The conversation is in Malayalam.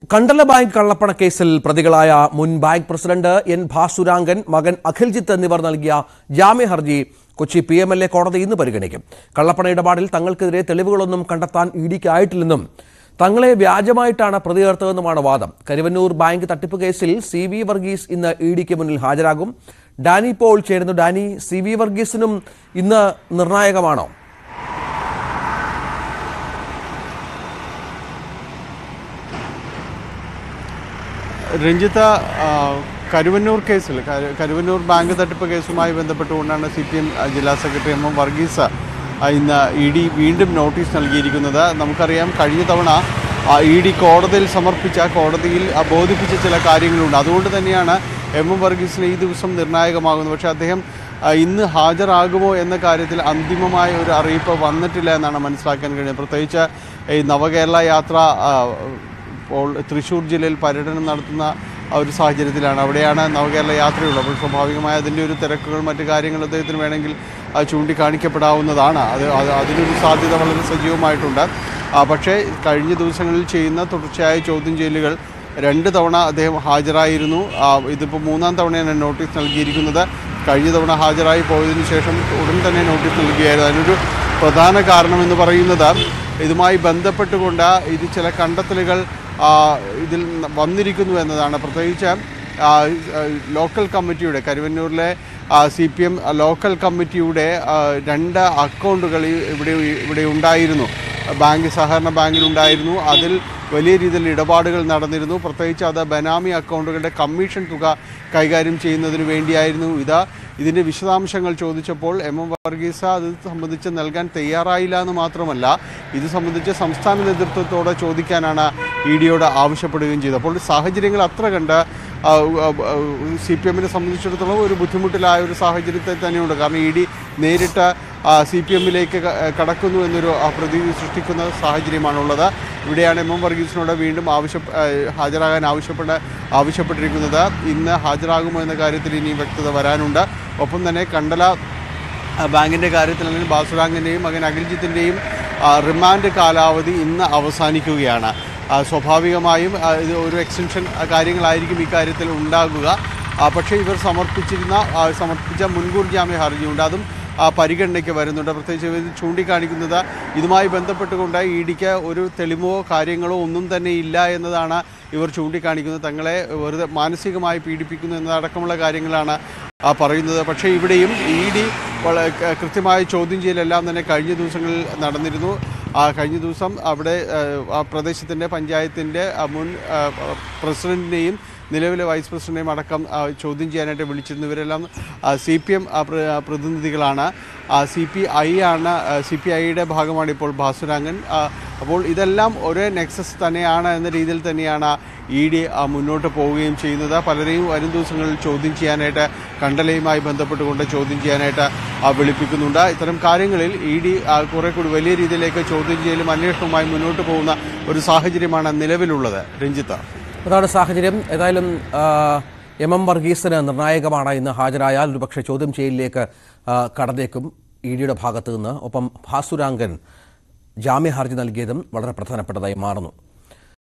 കണ്ടല ബാങ്ക് കള്ളപ്പണ കേസിൽ പ്രതികളായ മുൻ ബാങ്ക് പ്രസിഡന്റ് എൻ ഭാസുരാങ്കൻ മകൻ അഖിൽജിത്ത് എന്നിവർ നൽകിയ ജാമ്യ ഹർജി Kochi P M L A കോടതി ഇന്ന് പരിഗണിക്കും കള്ളപ്പണ ഇടപാടിൽ തങ്ങൾക്കെതിരെ തെളിവുകളൊന്നും കണ്ടെത്താൻ ഇഡിക്കായിട്ടില്ലെന്നും തങ്ങളെ വ്യാജമായിട്ടാണ് പ്രതി ചേർത്തതെന്നുമാണ് വാദം കരുവന്നൂർ ബാങ്ക് തട്ടിപ്പ് കേസിൽ സി വി വർഗീസ് ഇന്ന് ഇ ഡിക്ക് മുന്നിൽ ഹാജരാകും ഡാനി പോൾ ചേരുന്നു ഡാനി സി വി വർഗീസിനും ഇന്ന് നിർണായകമാണോ രഞ്ജിത്ത ആ, കരുവന്നൂർ കേസിൽ കരു- കരുവന്നൂർ ബാങ്ക് തട്ടിപ്പ് കേസുമായി ബന്ധപ്പെട്ടുകൊണ്ടാണ് സി പി എം ജില്ലാ സെക്രട്ടറി എം എം വർഗീസ് ആ, ഇന്ന് ഇ ഡി വീണ്ടും നോട്ടീസ് നൽകിയിരിക്കുന്നത് നമുക്കറിയാം കഴിഞ്ഞ തവണ ഇ ഡി കോടതിയിൽ സമർപ്പിച്ച കോടതിയിൽ ആ, ബോധിപ്പിച്ച ചില കാര്യങ്ങളുണ്ട് അതുകൊണ്ട് തന്നെയാണ് എം എം വർഗീസിന് ഈ ദിവസം നിർണായകമാകുന്നത് പക്ഷേ അദ്ദേഹം ആ, ഇന്ന് ഹാജരാകുമോ എന്ന കാര്യത്തിൽ അന്തിമമായ ഒരു അറിയിപ്പ് വന്നിട്ടില്ല എന്നാണ് മനസ്സിലാക്കാൻ കഴിയുന്നത് പ്രത്യേകിച്ച് ഈ നവകേരള യാത്ര ആ, ഇപ്പോൾ തൃശ്ശൂർ ജില്ലയിൽ പര്യടനം നടത്തുന്ന ആ ഒരു സാഹചര്യത്തിലാണ് അവിടെയാണ് നവകേരള യാത്രയുള്ളത് അപ്പോൾ സ്വാഭാവികമായ അതിൻ്റെ ഒരു തിരക്കുകൾ മറ്റു കാര്യങ്ങൾ അദ്ദേഹത്തിന് വേണമെങ്കിൽ ആ, ചൂണ്ടിക്കാണിക്കപ്പെടാവുന്നതാണ് അത് അത് അതിനൊരു സാധ്യത വളരെ സജീവമായിട്ടുണ്ട് ആ, പക്ഷേ കഴിഞ്ഞ ദിവസങ്ങളിൽ ചെയ്യുന്ന തുടർച്ചയായ ചോദ്യം ചെയ്യലുകൾ രണ്ട് തവണ അദ്ദേഹം ഹാജരായിരുന്നു ആ, ഇതിപ്പോൾ മൂന്നാം തവണയാണ് നോട്ടീസ് നൽകിയിരിക്കുന്നത് കഴിഞ്ഞ തവണ ഹാജരായി പോയതിനു ശേഷം ഉടൻ തന്നെ നോട്ടീസ് നൽകുകയായിരുന്നു അതിനൊരു പ്രധാന കാരണം എന്ന് പറയുന്നത് ഇതുമായി ബന്ധപ്പെട്ടുകൊണ്ട് ഇത് ചില കണ്ടെത്തലുകൾ ആ, ഇതിൽ ന- വന്നിരിക്കുന്നു എന്നതാണ് പ്രത്യേകിച്ച് ആ, ആ, ലോക്കൽ കമ്മിറ്റിയുടെ കരുവന്നൂരിലെ സി പി എം ലോക്കൽ കമ്മിറ്റിയുടെ ആ, രണ്ട് അക്കൗണ്ടുകൾ ഈ- ഇവിടെ ഇവിടെ ഉണ്ടായിരുന്നു ബാങ്ക് സഹകരണ ബാങ്കിൽ ഉണ്ടായിരുന്നു അതിൽ വലിയ രീതിയിൽ ഇടപാടുകൾ നടന്നിരുന്നു പ്രത്യേകിച്ച് അത് ബനാമി അക്കൗണ്ടുകളുടെ കമ്മീഷൻ തുക കൈകാര്യം ചെയ്യുന്നതിന് വേണ്ടിയായിരുന്നു ഇത് ഇതിൻ്റെ വിശദാംശങ്ങൾ ചോദിച്ചപ്പോൾ എം എം വർഗീസ അത് സംബന്ധിച്ച് നൽകാൻ തയ്യാറായില്ല എന്ന് മാത്രമല്ല ഇത് സംബന്ധിച്ച് സംസ്ഥാന നേതൃത്വത്തോട് ചോദിക്കാനാണ് ഇ ഡിയോട് ആവശ്യപ്പെടുകയും ചെയ്തത് അപ്പോൾ സാഹചര്യങ്ങൾ അത്ര കണ്ട് സി പി എമ്മിനെ സംബന്ധിച്ചിടത്തോളം ഒരു ബുദ്ധിമുട്ടിലായ ഒരു സാഹചര്യത്തിൽ തന്നെയുണ്ട് കാരണം ഇ ഡി നേരിട്ട് സി പി എമ്മിലേക്ക് കടക്കുന്നു എന്നൊരു ആ, പ്രതീതി സൃഷ്ടിക്കുന്ന സാഹചര്യമാണുള്ളത് ഇവിടെയാണ് എം എം വർഗീസിനോട് വീണ്ടും ആവശ്യ ആ, ഹാജരാകാൻ ആവശ്യപ്പെട്ട് ആവശ്യപ്പെട്ടിരിക്കുന്നത് ഇന്ന് ഹാജരാകുമോ എന്ന കാര്യത്തിൽ ഇനിയും വ്യക്തത വരാനുണ്ട് ഒപ്പം തന്നെ കണ്ടല ആ, ബാങ്കിൻ്റെ കാര്യത്തിലാണെങ്കിൽ ബാസുരാങ്ങിൻ്റെയും മകൻ അഖിൽജിത്തിൻ്റെയും ആ, റിമാൻഡ് കാലാവധി ഇന്ന് അവസാനിക്കുകയാണ് ആ, സ്വാഭാവികമായും ആ, ഇത് ഒരു എക്സ്റ്റൻഷൻ ആ, കാര്യങ്ങളായിരിക്കും ഇക്കാര്യത്തിൽ ഉണ്ടാകുക ആ, പക്ഷേ ഇവർ സമർപ്പിച്ചിരുന്ന ആ, സമർപ്പിച്ച മുൻകൂർ ജാമ്യ ഹർജിയുണ്ട് അതും ആ, പരിഗണനയ്ക്ക് വരുന്നുണ്ട് പ്രത്യേകിച്ച് ഇത് ചൂണ്ടിക്കാണിക്കുന്നത് ഇതുമായി ബന്ധപ്പെട്ടുകൊണ്ട് ഇ ഡിക്ക് ഒരു തെളിവോ കാര്യങ്ങളോ ഒന്നും തന്നെ ഇല്ല എന്നതാണ് ഇവർ ചൂണ്ടിക്കാണിക്കുന്നത് തങ്ങളെ വെറുതെ മാനസികമായി പീഡിപ്പിക്കുന്നു എന്നതടക്കമുള്ള കാര്യങ്ങളാണ് ആ, പറയുന്നത് പക്ഷേ ഇവിടെയും ഇ ഡി വള- ക- കൃത്യമായ ചോദ്യം ചെയ്യലെല്ലാം തന്നെ കഴിഞ്ഞ ദിവസങ്ങളിൽ നടന്നിരുന്നു ആ കഴിഞ്ഞ ദിവസം അവിടെ ആ, ആ പ്രദേശത്തിൻ്റെ പഞ്ചായത്തിൻ്റെ ആ, മുൻ ആ, പ്രസിഡന്റിനെയും നിലവിലെ വൈസ് പ്രസിഡന്റിനെയും അടക്കം ആ, ചോദ്യം ചെയ്യാനായിട്ട് വിളിച്ചിരുന്നു ഇവരെല്ലാം സി പി എം പ്രതിനിധികളാണ് സി പി ഐ ആണ് സി പി ഐയുടെ ഭാഗമാണ് ഇപ്പോൾ ഭാസുരാങ്ങൻ ആ, അപ്പോൾ ഇതെല്ലാം ഒരേ നെക്സസ് തന്നെയാണ് എന്ന രീതിയിൽ തന്നെയാണ് ഇ ഡി മുന്നോട്ട് പോവുകയും ചെയ്യുന്നത് പലരെയും വരും ദിവസങ്ങളിൽ ചോദ്യം ചെയ്യാനായിട്ട് കണ്ടലയുമായി ബന്ധപ്പെട്ടുകൊണ്ട് ചോദ്യം ചെയ്യാനായിട്ട് ആ, വിളിപ്പിക്കുന്നുണ്ട് ഇത്തരം കാര്യങ്ങളിൽ ഇ ഡി കുറെ കൂടി വലിയ രീതിയിലേക്ക് ചോദ്യം ചെയ്യലും അന്വേഷണവുമായി മുന്നോട്ട് പോകുന്ന ഒരു സാഹചര്യമാണ് നിലവിലുള്ളത് രഞ്ജിത്ത് അതാണ് സാഹചര്യം ഏതായാലും ആ, എം എം വർഗീസിന് നിർണായകമാണ് ഇന്ന് ഹാജരായാൽ ഒരുപക്ഷെ ചോദ്യം ചെയ്യലിലേക്ക് ആ, കടന്നേക്കും ഇ ഡിയുടെ ഭാഗത്തു നിന്ന് ഒപ്പം ഭാസുരാങ്കൻ ജാമ്യ ഹർജി നൽകിയതും വളരെ പ്രധാനപ്പെട്ടതായി മാറുന്നു